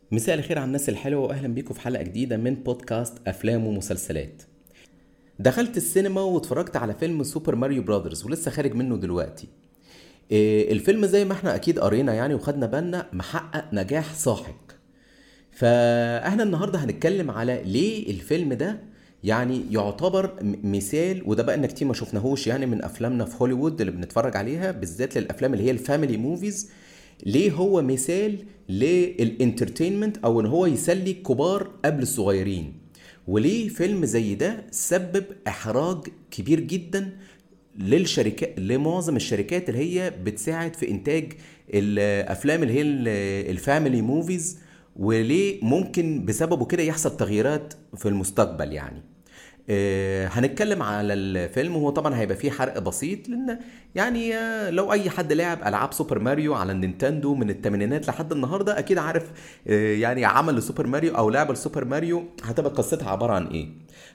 مساء الخير على الناس الحلوة وأهلا بيكم في حلقة جديدة من بودكاست أفلام ومسلسلات دخلت السينما واتفرجت على فيلم سوبر ماريو براذرز ولسه خارج منه دلوقتي إيه، الفيلم زي ما احنا أكيد قرينا يعني وخدنا بالنا محقق نجاح ساحق فاحنا النهاردة هنتكلم على ليه الفيلم ده يعني يعتبر م- مثال وده بقى انك كتير ما شفناهوش يعني من افلامنا في هوليوود اللي بنتفرج عليها بالذات للافلام اللي هي الفاميلي موفيز ليه هو مثال للانترتينمنت او ان هو يسلي الكبار قبل الصغيرين وليه فيلم زي ده سبب احراج كبير جدا للشركات لمعظم الشركات اللي هي بتساعد في انتاج الافلام اللي هي ال- الفاميلي موفيز وليه ممكن بسببه كده يحصل تغييرات في المستقبل يعني آه، هنتكلم على الفيلم وهو طبعا هيبقى فيه حرق بسيط لان يعني آه، لو اي حد لعب العاب سوبر ماريو على النينتندو من الثمانينات لحد النهارده اكيد عارف آه، يعني عمل لسوبر ماريو او لعبه لسوبر ماريو هتبقى قصتها عباره عن ايه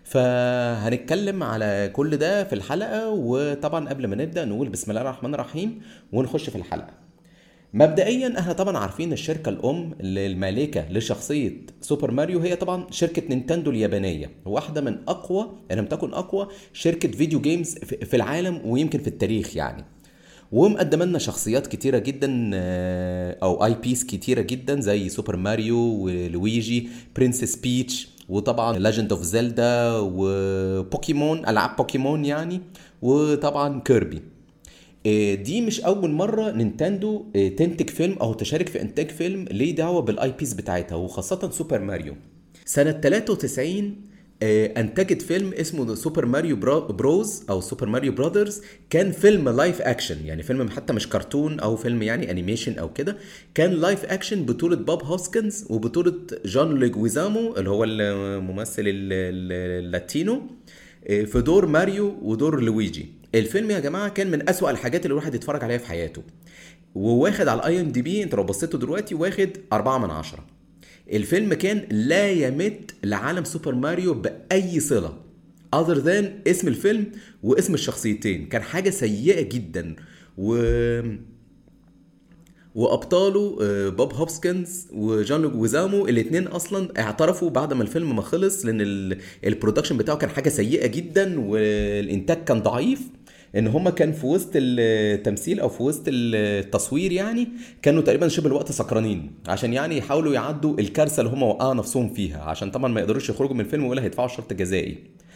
فهنتكلم على كل ده في الحلقه وطبعا قبل ما نبدا نقول بسم الله الرحمن الرحيم ونخش في الحلقه مبدئيا احنا طبعا عارفين الشركه الام اللي المالكه لشخصيه سوبر ماريو هي طبعا شركه نينتندو اليابانيه واحده من اقوى ان لم تكن اقوى شركه فيديو جيمز في في العالم ويمكن في التاريخ يعني ومقدمه لنا شخصيات كتيره جدا آه، او اي بيس كتيره جدا زي سوبر ماريو ولويجي برنسس بيتش وطبعا ليجند اوف زيلدا وبوكيمون العاب بوكيمون يعني وطبعا كيربي آه، دي مش اول مره نينتندو آه، تنتج فيلم او تشارك في انتاج فيلم ليه دعوه بالاي بيس بتاعتها وخاصه سوبر ماريو سنه 93 آه، انتجت فيلم اسمه سوبر ماريو برا- بروز او سوبر ماريو براذرز كان فيلم لايف اكشن يعني فيلم حتى مش كرتون او فيلم يعني انيميشن او كده كان لايف اكشن بطوله بوب هوسكنز وبطوله جون ليجويزامو اللي هو الممثل ال- ال- اللاتينو في دور ماريو ودور لويجي الفيلم يا جماعه كان من أسوأ الحاجات اللي الواحد يتفرج عليها في حياته وواخد على الاي ام دي بي انت لو بصيته دلوقتي واخد أربعة من عشرة الفيلم كان لا يمت لعالم سوبر ماريو بأي صلة other than اسم الفيلم واسم الشخصيتين كان حاجة سيئة جدا و وابطاله آه، بوب هوبسكنز وجون لوجوزامو الاثنين اصلا اعترفوا بعد ما الفيلم ما خلص لان ال- البرودكشن بتاعه كان حاجه سيئه جدا والانتاج كان ضعيف ان هما كان في وسط التمثيل او في وسط التصوير يعني كانوا تقريبا شبه الوقت سكرانين عشان يعني يحاولوا يعدوا الكارثه اللي هما وقعوا نفسهم فيها عشان طبعا ما يقدروش يخرجوا من الفيلم ولا هيدفعوا شرط جزائي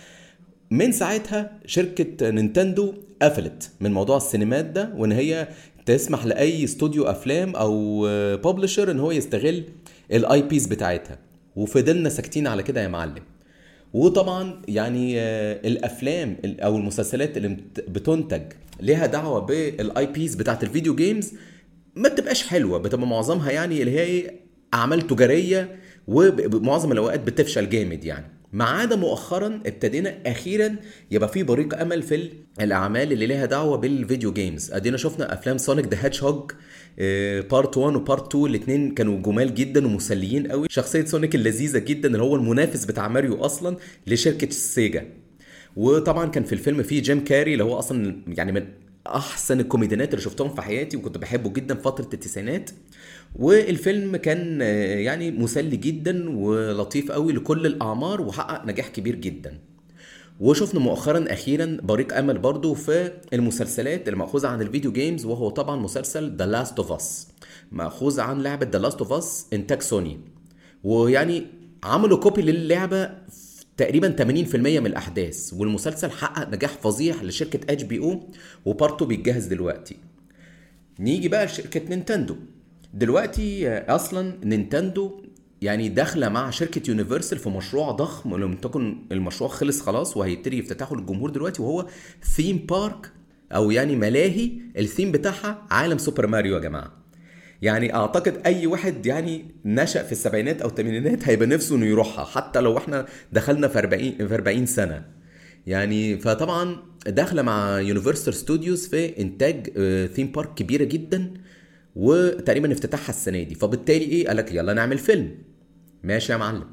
من ساعتها شركة نينتندو قفلت من موضوع السينمات ده وان هي تسمح لاي استوديو افلام او ببلشر ان هو يستغل الاي بيس بتاعتها وفضلنا ساكتين على كده يا معلم وطبعا يعني آه، الافلام ال- او المسلسلات اللي بت- بتنتج ليها دعوه بالاي بيس بتاعت الفيديو جيمز ما بتبقاش حلوه بتبقى معظمها يعني اللي هي ايه اعمال تجاريه ومعظم الاوقات بتفشل جامد يعني ما عدا مؤخرا ابتدينا اخيرا يبقى في بريق امل في ال- الاعمال اللي ليها دعوه بالفيديو جيمز ادينا شفنا افلام سونيك ذا هيدجهوج بارت 1 وبارت 2 الاثنين كانوا جمال جدا ومسليين قوي شخصيه سونيك اللذيذه جدا اللي هو المنافس بتاع ماريو اصلا لشركه سيجا وطبعا كان في الفيلم فيه جيم كاري اللي هو اصلا يعني من احسن الكوميديانات اللي شفتهم في حياتي وكنت بحبه جدا في فتره التسعينات والفيلم كان آه، يعني مسلي جدا ولطيف قوي لكل الاعمار وحقق نجاح كبير جدا وشفنا مؤخرا اخيرا بريق امل برضو في المسلسلات المأخوذة عن الفيديو جيمز وهو طبعا مسلسل ذا لاست اوف اس مأخوذ عن لعبة ذا لاست اوف اس انتاج سوني ويعني عملوا كوبي للعبة في تقريبا 80% من الاحداث والمسلسل حقق نجاح فظيع لشركة اتش بي او وبارتو بيتجهز دلوقتي نيجي بقى لشركة نينتندو دلوقتي آه، اصلا نينتندو يعني داخله مع شركه يونيفرسال في مشروع ضخم ولم تكن المشروع خلص خلاص وهيبتدي يفتتحه للجمهور دلوقتي وهو ثيم بارك او يعني ملاهي الثيم بتاعها عالم سوبر ماريو يا جماعه يعني اعتقد اي واحد يعني نشأ في السبعينات او الثمانينات هيبقى نفسه انه يروحها حتى لو احنا دخلنا في 40 في 40 سنه يعني فطبعا داخله مع يونيفرسال ستوديوز في انتاج ثيم بارك كبيره جدا وتقريبا افتتاحها السنه دي فبالتالي ايه قال لك يلا نعمل فيلم ماشي يا معلم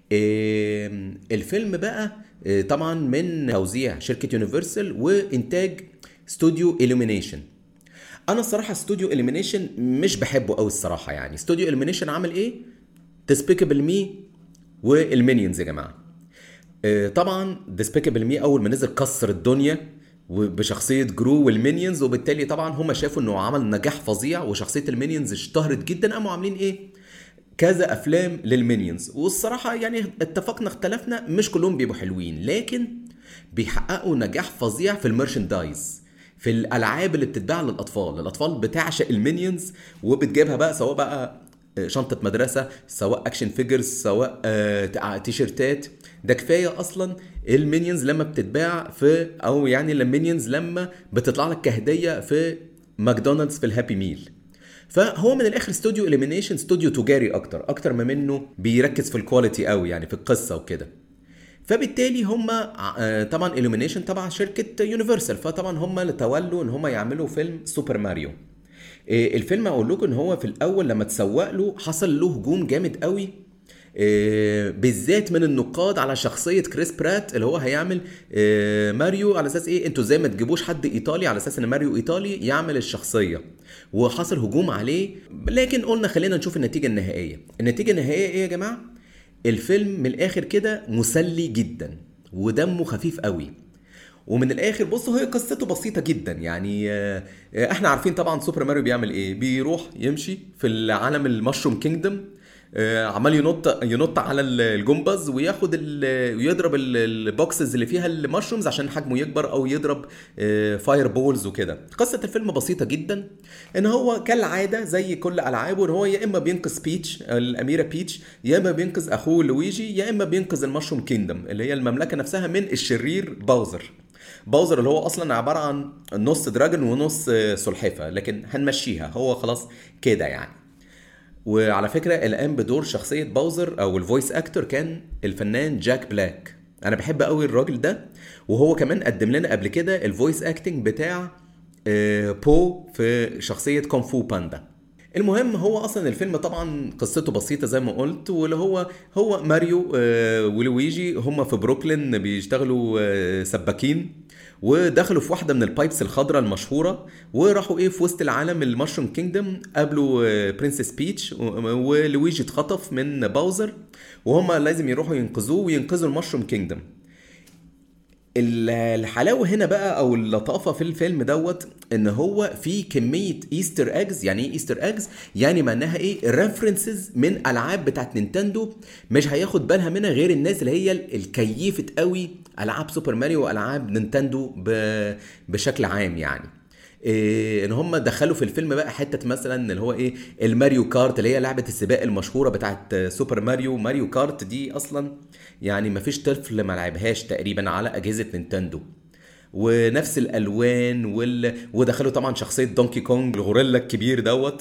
إيه الفيلم بقى إيه طبعا من توزيع شركه يونيفرسال وانتاج استوديو illumination انا الصراحه استوديو اليمينيشن مش بحبه قوي الصراحه يعني استوديو اليمينيشن عمل ايه ديسبيكابل مي والمينيونز يا جماعه آه، طبعا ديسبيكابل مي اول ما نزل كسر الدنيا بشخصية جرو والمينيونز وبالتالي طبعا هم شافوا انه عمل نجاح فظيع وشخصية المينيونز اشتهرت جدا قاموا عاملين ايه؟ كذا افلام للمينيونز والصراحة يعني اتفقنا اختلفنا مش كلهم بيبقوا حلوين لكن بيحققوا نجاح فظيع في الميرشندايز في الالعاب اللي بتتباع للاطفال الاطفال بتعشق المينيونز وبتجيبها بقى سواء بقى شنطة مدرسة سواء اكشن فيجرز سواء آه، تيشرتات ده كفاية اصلا المينيونز لما بتتباع في او يعني المينيونز لما بتطلع لك كهدية في ماكدونالدز في الهابي ميل فهو من الاخر استوديو اليمينيشن استوديو تجاري اكتر اكتر ما منه بيركز في الكواليتي قوي يعني في القصه وكده فبالتالي هم آه، طبعا الومينيشن تبع شركه يونيفرسال فطبعا هم اللي تولوا ان هم يعملوا فيلم سوبر ماريو آه، الفيلم اقول لكم ان هو في الاول لما تسوق له حصل له هجوم جامد قوي آه، بالذات من النقاد على شخصيه كريس برات اللي هو هيعمل ماريو على اساس ايه انتوا ازاي ما تجيبوش حد ايطالي على اساس ان ماريو ايطالي يعمل الشخصيه وحصل هجوم عليه لكن قلنا خلينا نشوف النتيجه النهائيه النتيجه النهائيه ايه يا جماعه الفيلم من الاخر كده مسلي جدا ودمه خفيف قوي ومن الاخر بصوا هي قصته بسيطه جدا يعني آه، احنا عارفين طبعا سوبر ماريو بيعمل ايه بيروح يمشي في العالم المشروم كينجدم آه، عمال ينط ينط على الجمبز وياخد ويضرب البوكسز اللي فيها المشرومز عشان حجمه يكبر او يضرب فاير آه، بولز وكده قصه الفيلم بسيطه جدا ان هو كالعاده زي كل العابه ان هو يا اما بينقذ بيتش الاميره بيتش يا اما بينقذ اخوه لويجي يا اما بينقذ المشروم كيندم اللي هي المملكه نفسها من الشرير باوزر باوزر اللي هو اصلا عباره عن نص دراجون ونص سلحفه لكن هنمشيها هو خلاص كده يعني وعلى فكره الان بدور شخصيه باوزر او الفويس اكتور كان الفنان جاك بلاك انا بحب قوي الراجل ده وهو كمان قدم لنا قبل كده الفويس اكتنج بتاع بو آه، في شخصيه كونفو باندا المهم هو اصلا الفيلم طبعا قصته بسيطه زي ما قلت واللي هو هو ماريو آه، ولويجي هم في بروكلين بيشتغلوا آه، سباكين ودخلوا في واحده من البايبس الخضراء المشهوره وراحوا ايه في وسط العالم المشروم كينجدم قابلوا برنسس بيتش ولويجي اتخطف من باوزر وهم لازم يروحوا ينقذوه وينقذوا المشروم كينجدم الحلاوه هنا بقى او اللطافه في الفيلم دوت ان هو في كميه ايستر اجز يعني ايه ايستر اجز يعني معناها ايه ريفرنسز من العاب بتاعت نينتندو مش هياخد بالها منها غير الناس اللي هي الكيفت قوي العاب سوبر ماريو والعاب نينتندو بشكل عام يعني إيه ان هم دخلوا في الفيلم بقى حته مثلا اللي هو ايه الماريو كارت اللي هي لعبه السباق المشهوره بتاعت سوبر ماريو ماريو كارت دي اصلا يعني ما فيش طفل ما لعبهاش تقريبا على اجهزه نينتندو ونفس الالوان وال... ودخلوا طبعا شخصيه دونكي كونج الغوريلا الكبير دوت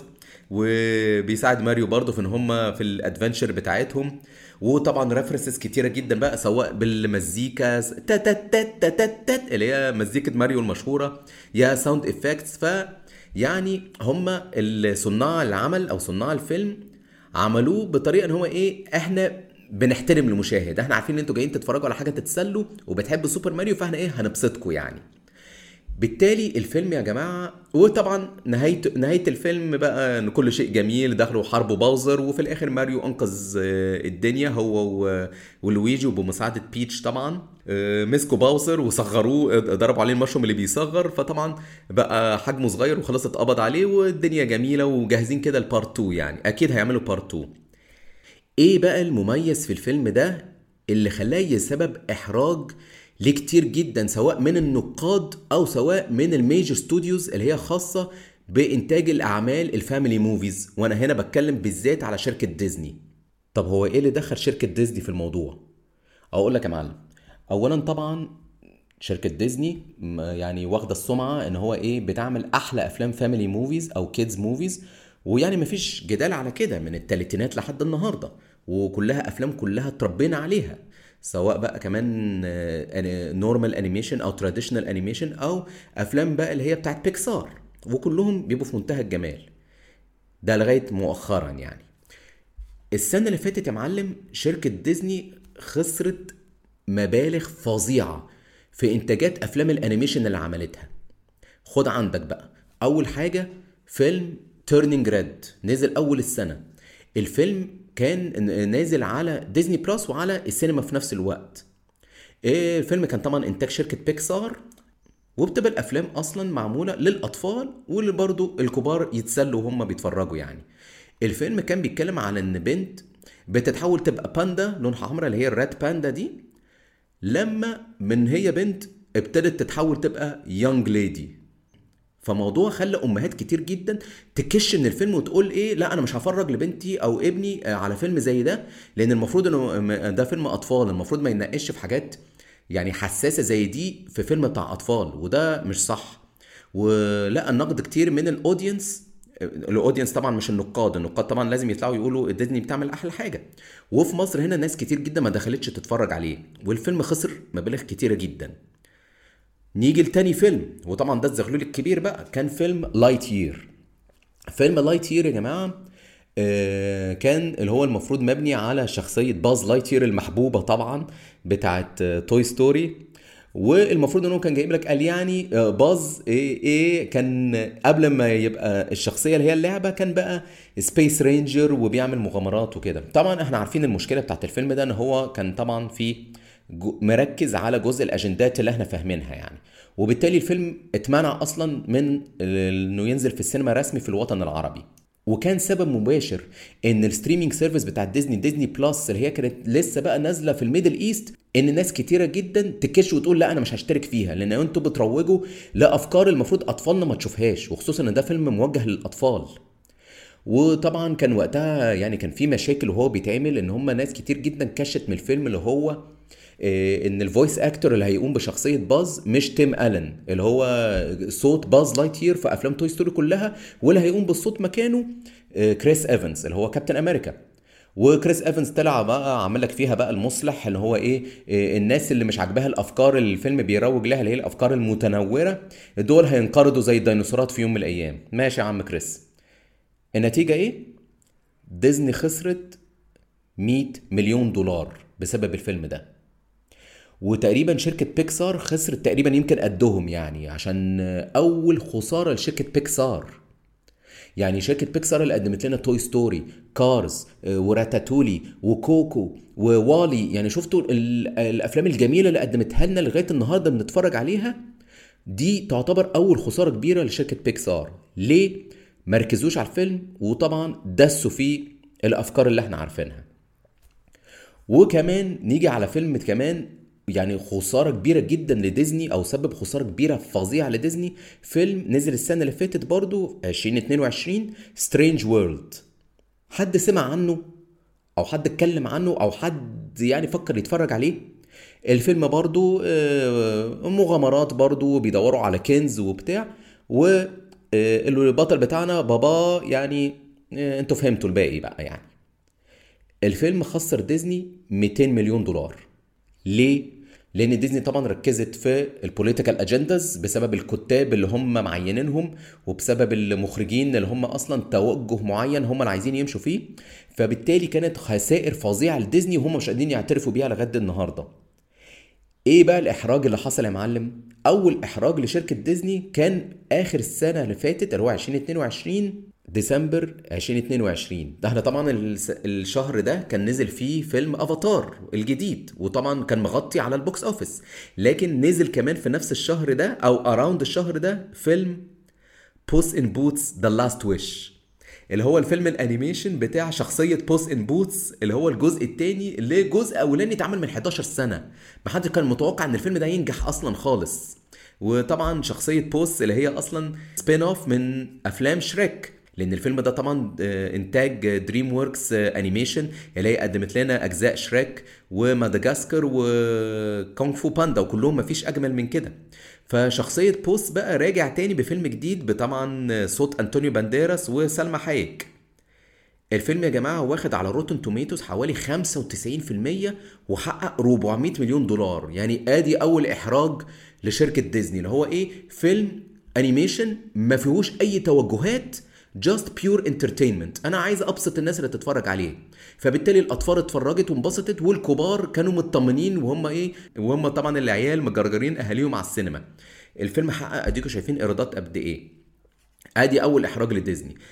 وبيساعد ماريو برضه في ان هم في الادفنشر بتاعتهم وطبعا ريفرنسز كتيره جدا بقى سواء بالمزيكا تا تا تا تا تا تا اللي هي مزيكه ماريو المشهوره يا ساوند افكتس ف يعني هم صناع العمل او صناع الفيلم عملوه بطريقه ان هو ايه احنا بنحترم المشاهد احنا عارفين ان انتوا جايين تتفرجوا على حاجه تتسلوا وبتحبوا سوبر ماريو فاحنا ايه هنبسطكم يعني بالتالي الفيلم يا جماعه وطبعا نهايه نهايه الفيلم بقى ان كل شيء جميل دخلوا حرب باوزر وفي الاخر ماريو انقذ آه، الدنيا هو ولويجي وبمساعده بيتش طبعا آه، مسكوا باوزر وصغروه ضربوا عليه المشروم اللي بيصغر فطبعا بقى حجمه صغير وخلاص اتقبض عليه والدنيا جميله وجاهزين كده لبارت 2 يعني اكيد هيعملوا بارت 2 ايه بقى المميز في الفيلم ده اللي خلاه سبب احراج لكتير جدا سواء من النقاد او سواء من الميجر ستوديوز اللي هي خاصه بانتاج الاعمال الفاميلي موفيز وانا هنا بتكلم بالذات على شركه ديزني طب هو ايه اللي دخل شركه ديزني في الموضوع اقول لك يا معلم اولا طبعا شركه ديزني يعني واخده السمعه ان هو ايه بتعمل احلى افلام فاميلي موفيز او كيدز موفيز ويعني مفيش جدال على كده من التلاتينات لحد النهارده وكلها افلام كلها اتربينا عليها سواء بقى كمان نورمال انيميشن او تراديشنال انيميشن او افلام بقى اللي هي بتاعت بيكسار وكلهم بيبقوا في منتهى الجمال ده لغايه مؤخرا يعني السنه اللي فاتت يا معلم شركه ديزني خسرت مبالغ فظيعه في انتاجات افلام الانيميشن اللي عملتها خد عندك بقى اول حاجه فيلم تيرنينج ريد نزل اول السنه الفيلم كان نازل على ديزني بلس وعلى السينما في نفس الوقت إيه، الفيلم كان طبعا انتاج شركه بيكسار وبتبقى الافلام اصلا معموله للاطفال واللي برضو الكبار يتسلوا وهم بيتفرجوا يعني الفيلم كان بيتكلم على ان بنت بتتحول تبقى باندا لونها حمراء اللي هي الرات باندا دي لما من هي بنت ابتدت تتحول تبقى يونج ليدي فموضوع خلى امهات كتير جدا تكش من الفيلم وتقول ايه لا انا مش هفرج لبنتي او ابني على فيلم زي ده لان المفروض انه ده فيلم اطفال المفروض ما يناقش في حاجات يعني حساسه زي دي في فيلم بتاع اطفال وده مش صح ولقى النقد كتير من الاودينس الاودينس طبعا مش النقاد النقاد طبعا لازم يطلعوا يقولوا ديزني بتعمل احلى حاجه وفي مصر هنا ناس كتير جدا ما دخلتش تتفرج عليه والفيلم خسر مبالغ كتيره جدا نيجي لتاني فيلم وطبعا ده الزغلول الكبير بقى كان فيلم لايت يير فيلم لايت يير يا جماعه آه، كان اللي هو المفروض مبني على شخصية باز لايتير المحبوبة طبعا بتاعت توي ستوري والمفروض انه كان جايب لك قال يعني آه، باز ايه ايه كان قبل ما يبقى الشخصيه اللي هي اللعبه كان بقى سبيس رينجر وبيعمل مغامرات وكده طبعا احنا عارفين المشكله بتاعت الفيلم ده ان هو كان طبعا في مركز على جزء الاجندات اللي احنا فاهمينها يعني وبالتالي الفيلم اتمنع اصلا من انه ينزل في السينما رسمي في الوطن العربي وكان سبب مباشر ان الستريمينج سيرفيس بتاع ديزني ديزني بلس اللي هي كانت لسه بقى نازله في الميدل ايست ان ناس كتيره جدا تكش وتقول لا انا مش هشترك فيها لان انتوا بتروجوا لافكار المفروض اطفالنا ما تشوفهاش وخصوصا ان ده فيلم موجه للاطفال وطبعا كان وقتها يعني كان في مشاكل وهو بيتعمل ان هم ناس كتير جدا كشت من الفيلم اللي هو إيه، ان الفويس اكتور اللي هيقوم بشخصيه باز مش تيم الن اللي هو صوت باز لايتير في افلام توي ستوري كلها واللي هيقوم بالصوت مكانه إيه، كريس ايفنز اللي هو كابتن امريكا وكريس ايفنز طلع بقى عمل لك فيها بقى المصلح اللي هو ايه, إيه الناس اللي مش عاجباها الافكار اللي الفيلم بيروج لها اللي هي الافكار المتنوره دول هينقرضوا زي الديناصورات في يوم من الايام ماشي يا عم كريس النتيجه ايه ديزني خسرت 100 مليون دولار بسبب الفيلم ده وتقريبا شركة بيكسار خسرت تقريبا يمكن قدهم يعني عشان أول خسارة لشركة بيكسار يعني شركة بيكسار اللي قدمت لنا توي ستوري كارز وراتاتولي وكوكو ووالي يعني شفتوا الأفلام الجميلة اللي قدمتها لنا لغاية النهاردة بنتفرج عليها دي تعتبر أول خسارة كبيرة لشركة بيكسار ليه؟ مركزوش على الفيلم وطبعا دسوا فيه الأفكار اللي احنا عارفينها وكمان نيجي على فيلم كمان يعني خساره كبيره جدا لديزني او سبب خساره كبيره فظيعه لديزني فيلم نزل السنه اللي فاتت برضو 2022 سترينج وورلد حد سمع عنه او حد اتكلم عنه او حد يعني فكر يتفرج عليه الفيلم برضو آه، مغامرات برضو بيدوروا على كنز وبتاع والبطل بتاعنا بابا يعني آه، انتوا فهمتوا الباقي بقى يعني الفيلم خسر ديزني 200 مليون دولار ليه لان ديزني طبعا ركزت في البوليتيكال اجنداز بسبب الكتاب اللي هم معينينهم وبسبب المخرجين اللي هم اصلا توجه معين هم اللي عايزين يمشوا فيه فبالتالي كانت خسائر فظيعه لديزني وهم مش قادرين يعترفوا بيها لغايه النهارده ايه بقى الاحراج اللي حصل يا معلم اول احراج لشركه ديزني كان اخر السنه اللي فاتت اللي هو 2022 ديسمبر 2022 ده احنا طبعا الشهر ده كان نزل فيه فيلم افاتار الجديد وطبعا كان مغطي على البوكس اوفيس لكن نزل كمان في نفس الشهر ده او اراوند الشهر ده فيلم بوس ان بوتس ذا لاست ويش اللي هو الفيلم الانيميشن بتاع شخصيه بوس ان بوتس اللي هو الجزء الثاني اللي جزء اولاني اتعمل من 11 سنه محدش كان متوقع ان الفيلم ده ينجح اصلا خالص وطبعا شخصيه بوس اللي هي اصلا سبين اوف من افلام شريك لان الفيلم ده طبعا آه، انتاج دريم وركس انيميشن اللي هي قدمت لنا اجزاء شريك وماداجاسكر وكونغ فو باندا وكلهم مفيش اجمل من كده فشخصية بوس بقى راجع تاني بفيلم جديد بطبعا صوت انطونيو بانديراس وسلمى حايك الفيلم يا جماعة واخد على روتن توميتوز حوالي 95% وحقق 400 مليون دولار يعني ادي اول احراج لشركة ديزني اللي هو ايه فيلم انيميشن ما فيهوش اي توجهات جاست بيور انترتينمنت انا عايز ابسط الناس اللي تتفرج عليه فبالتالي الاطفال اتفرجت وانبسطت والكبار كانوا مطمنين وهم ايه وهم طبعا العيال مجرجرين اهاليهم على السينما الفيلم حقق اديكم شايفين ايرادات قد ايه ادي اول احراج لديزني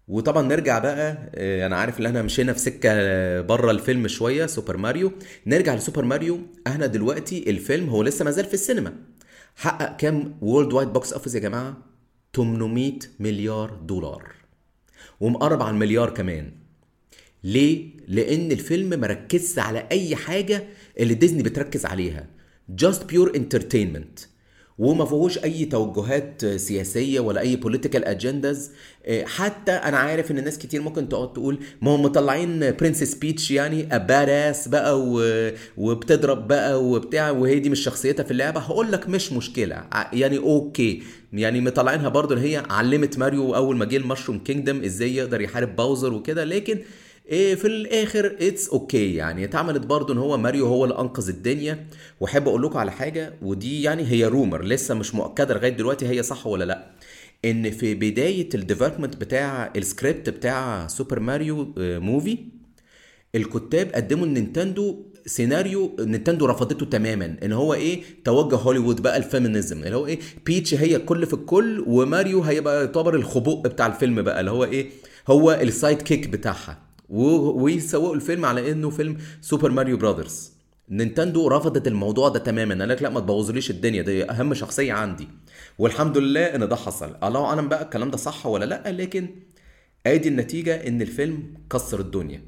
وطبعا نرجع بقى آه، انا عارف ان احنا مشينا في سكه بره الفيلم شويه سوبر ماريو نرجع لسوبر ماريو احنا دلوقتي الفيلم هو لسه ما زال في السينما حقق كام وورلد وايد بوكس اوفيس يا جماعه 800 مليار دولار ومقرب على المليار كمان ليه؟ لأن الفيلم مركزش على أي حاجة اللي ديزني بتركز عليها just pure entertainment وما فيهوش اي توجهات سياسيه ولا اي political agendas إيه، حتى انا عارف ان الناس كتير ممكن تقعد تقول ما هم مطلعين برنسس بيتش يعني باداس بقى و... وبتضرب بقى وبتاع وهي دي مش شخصيتها في اللعبه هقول لك مش مشكله ع- يعني اوكي يعني مطلعينها برضو ان هي علمت ماريو اول ما جه المشروم كينجدم ازاي يقدر يحارب باوزر وكده لكن إيه في الاخر اتس اوكي يعني اتعملت برضو ان هو ماريو هو اللي انقذ الدنيا واحب اقول لكم على حاجه ودي يعني هي رومر لسه مش مؤكده لغايه دلوقتي هي صح ولا لا ان في بدايه الديفلوبمنت بتاع السكريبت بتاع سوبر ماريو آه، موفي الكتاب قدموا لنينتندو سيناريو نينتندو رفضته تماما ان هو ايه توجه هوليوود بقى الفيمينيزم اللي هو ايه بيتش هي الكل في الكل وماريو هيبقى يعتبر الخبوء بتاع الفيلم بقى اللي هو ايه هو السايد كيك بتاعها و- ويسوقوا الفيلم على انه فيلم سوبر ماريو براذرز نينتندو رفضت الموضوع ده تماما قال لك لا ما تبوظليش الدنيا دي اهم شخصيه عندي والحمد لله ان ده حصل الله اعلم بقى الكلام ده صح ولا لا لكن ادي النتيجه ان الفيلم كسر الدنيا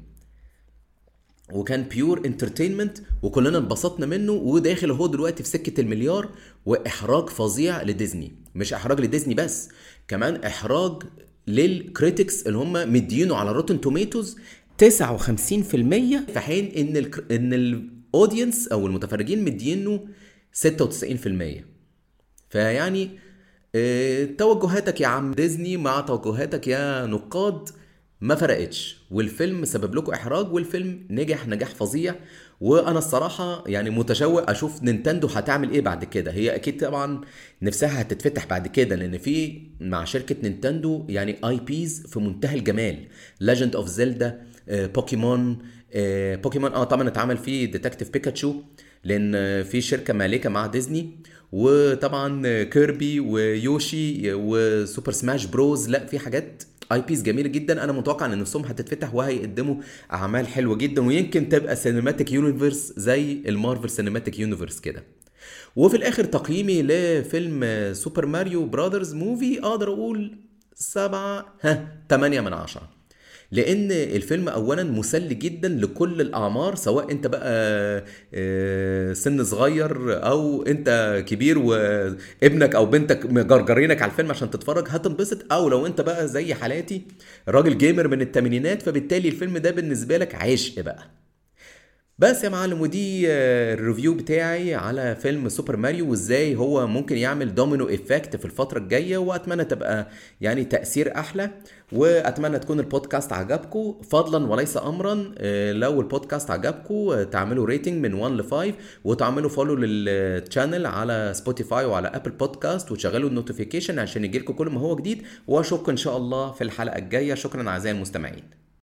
وكان بيور انترتينمنت وكلنا انبسطنا منه وداخل هو دلوقتي في سكه المليار واحراج فظيع لديزني مش احراج لديزني بس كمان احراج للكريتكس اللي هم مدينه على روتن توميتوز 59% في حين ان ال ان الاودينس او المتفرجين مدينه 96% فيعني آه، توجهاتك يا عم ديزني مع توجهاتك يا نقاد ما فرقتش والفيلم سبب لكم احراج والفيلم نجح نجاح فظيع وانا الصراحه يعني متشوق اشوف نينتندو هتعمل ايه بعد كده هي اكيد طبعا نفسها هتتفتح بعد كده لان في مع شركه نينتندو يعني اي بيز في منتهى الجمال ليجند اوف زيلدا بوكيمون آه، بوكيمون اه طبعا اتعمل فيه ديتكتيف بيكاتشو لان في شركه مالكه مع ديزني وطبعا كيربي ويوشي وسوبر سماش بروز لا في حاجات اي بيس جميله جدا انا متوقع ان نفسهم هتتفتح وهيقدموا اعمال حلوه جدا ويمكن تبقى سينماتيك يونيفرس زي المارفل سينماتيك يونيفرس كده وفي الاخر تقييمي لفيلم سوبر ماريو براذرز موفي اقدر اقول سبعة ها تمانية من عشرة لان الفيلم اولا مسلي جدا لكل الاعمار سواء انت بقى آه، سن صغير او انت كبير وابنك او بنتك مجرجرينك على الفيلم عشان تتفرج هتنبسط او لو انت بقى زي حالاتي راجل جيمر من الثمانينات فبالتالي الفيلم ده بالنسبه لك عشق بقى بس يا معلم ودي آه، الريفيو بتاعي على فيلم سوبر ماريو وازاي هو ممكن يعمل دومينو افكت في الفترة الجاية واتمنى تبقى يعني تأثير احلى واتمنى تكون البودكاست عجبكم فضلا وليس امرا آه، لو البودكاست عجبكم آه، تعملوا ريتنج من 1 ل 5 وتعملوا فولو للشانل على سبوتيفاي وعلى ابل بودكاست وتشغلوا النوتيفيكيشن عشان يجيلكم كل ما هو جديد واشوفكم ان شاء الله في الحلقة الجاية شكرا اعزائي المستمعين